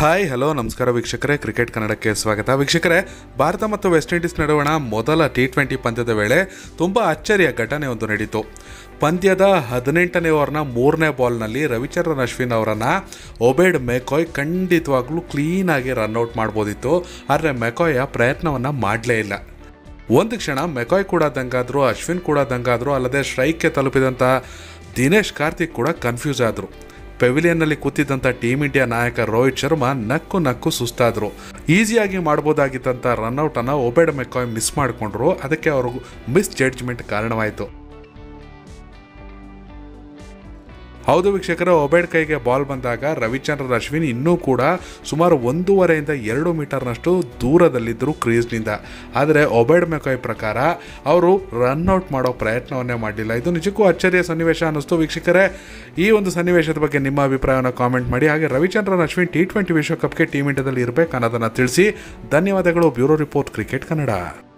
hi hello ನಮಸ್ಕಾರ ವೀಕ್ಷಕರೇ cricket ಕನ್ನಡಕ್ಕೆ ಸ್ವಾಗತ ವೀಕ್ಷಕರೇ ಭಾರತ ಮತ್ತು ವೆಸ್ಟ್ ಇಂಡೀಸ್ ನಡುವಣ ಮೊದಲ ಟಿ ಟ್ವೆಂಟಿ ಪಂದ್ಯದ ವೇಳೆ ತುಂಬ ಅಚ್ಚರಿಯ ಘಟನೆ ಒಂದು ನಡೀತು ಪಂದ್ಯದ ಹದಿನೆಂಟನೇ ಓವರ್ನ ಮೂರನೇ ಬಾಲ್ನಲ್ಲಿ ರವಿಚಂದ್ರನ್ ಅಶ್ವಿನ್ ಅವರನ್ನು ಒಬೇಡ್ ಮೆಕಾಯ್ ಖಂಡಿತವಾಗ್ಲೂ ಕ್ಲೀನಾಗಿ ರನ್ಔಟ್ ಮಾಡ್ಬೋದಿತ್ತು ಆದರೆ ಮೆಕಾಯ ಪ್ರಯತ್ನವನ್ನು ಮಾಡಲೇ ಇಲ್ಲ ಒಂದು ಕ್ಷಣ ಮೆಕಾಯ್ ಕೂಡ ದಂಗಾದ್ರು ಅಶ್ವಿನ್ ಕೂಡ ದಂಗಾದ್ರು ಅಲ್ಲದೆ ಸ್ಟ್ರೈಕ್ಗೆ ತಲುಪಿದಂಥ ದಿನೇಶ್ ಕಾರ್ತಿಕ್ ಕೂಡ ಕನ್ಫ್ಯೂಸ್ ಆದರು ಪೆವಿಲಿಯನ್ನಲ್ಲಿ ಕೂತಿದ್ದಂಥ ಟೀಮ್ ಇಂಡಿಯಾ ನಾಯಕ ರೋಹಿತ್ ಶರ್ಮಾ ನಕ್ಕು ನಕ್ಕು ಸುಸ್ತಾದರು ಈಸಿಯಾಗಿ ಮಾಡ್ಬೋದಾಗಿದ್ದಂಥ ರನ್ಔಟನ್ನು ಒಬೇಡ್ ಮೆಕಾಯ್ ಮಿಸ್ ಮಾಡಿಕೊಂಡ್ರು ಅದಕ್ಕೆ ಅವ್ರಿಗೂ ಮಿಸ್ ಜಡ್ಜ್ಮೆಂಟ್ ಕಾರಣವಾಯಿತು ಹೌದು ವೀಕ್ಷಕರ ಒಬೇಡ್ ಕೈಗೆ ಬಾಲ್ ಬಂದಾಗ ರವಿಚಂದ್ರನ್ ಅಶ್ವಿನ್ ಇನ್ನೂ ಕೂಡ ಸುಮಾರು ಒಂದೂವರೆಯಿಂದ ಎರಡು ಮೀಟರ್ನಷ್ಟು ದೂರದಲ್ಲಿದ್ದರು ಕ್ರೀಸ್ನಿಂದ ಆದರೆ ಒಬೇಡ್ ಮೆಕಾಯ್ ಪ್ರಕಾರ ಅವರು ರನ್ಔಟ್ ಮಾಡೋ ಪ್ರಯತ್ನವನ್ನೇ ಮಾಡಲಿಲ್ಲ ಇದು ನಿಜಕ್ಕೂ ಅಚ್ಚರಿಯ ಸನ್ನಿವೇಶ ಅನ್ನಿಸ್ತು ವೀಕ್ಷಕರೇ ಈ ಒಂದು ಸನ್ನಿವೇಶದ ಬಗ್ಗೆ ನಿಮ್ಮ ಅಭಿಪ್ರಾಯವನ್ನು ಕಾಮೆಂಟ್ ಮಾಡಿ ಹಾಗೆ ರವಿಚಂದ್ರನ್ ಅಶ್ವಿನ್ ಟಿ ಟ್ವೆಂಟಿ ವಿಶ್ವಕಪ್ಗೆ ಟೀಮ್ ಇಂಡಿಯಾದಲ್ಲಿ ಇರಬೇಕು ಅನ್ನೋದನ್ನು ತಿಳಿಸಿ ಧನ್ಯವಾದಗಳು ಬ್ಯೂರೋ ರಿಪೋರ್ಟ್ ಕ್ರಿಕೆಟ್ ಕನ್ನಡ